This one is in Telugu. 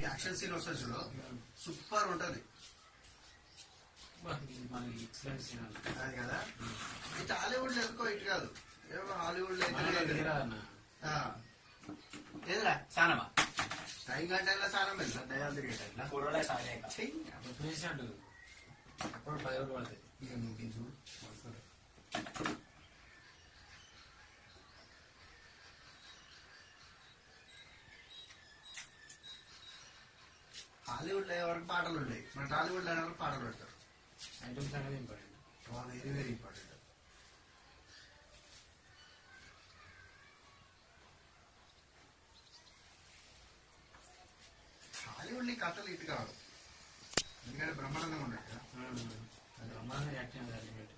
యాక్షన్ సీన్ వస్తుంది చూడు సూపర్ ఉంటది మనకి ఎక్సలెంట్ సీన్ అన్న అది కదా ఇది హాలీవుడ్ లో ఎక్కువ ఇటు కాదు ఏమో హాలీవుడ్ లో మనలో అయితే తీరా అన్న ఆ. ఏదిరా సానమా టైం గంటల సారం వెళ్తా దయాలు తిరిగేటట్లా కూరలే సాలేక అప్పుడు చూసినట్టు అప్పుడు పది రోజులు పడతాయి ఇక నువ్వు చూడు హాలీవుడ్ లో వరకు పాటలు ఉంటాయి మన టాలీవుడ్ లో వరకు పాటలు పెడతారు ఐటమ్స్ అనేది important very very important Hollywood నీ కథలు ఇటు కాదు ఎందుకంటే బ్రహ్మాండంగా ఉంటాయి కదా అది బ్రహ్మాండంగా యాక్టింగ్ అది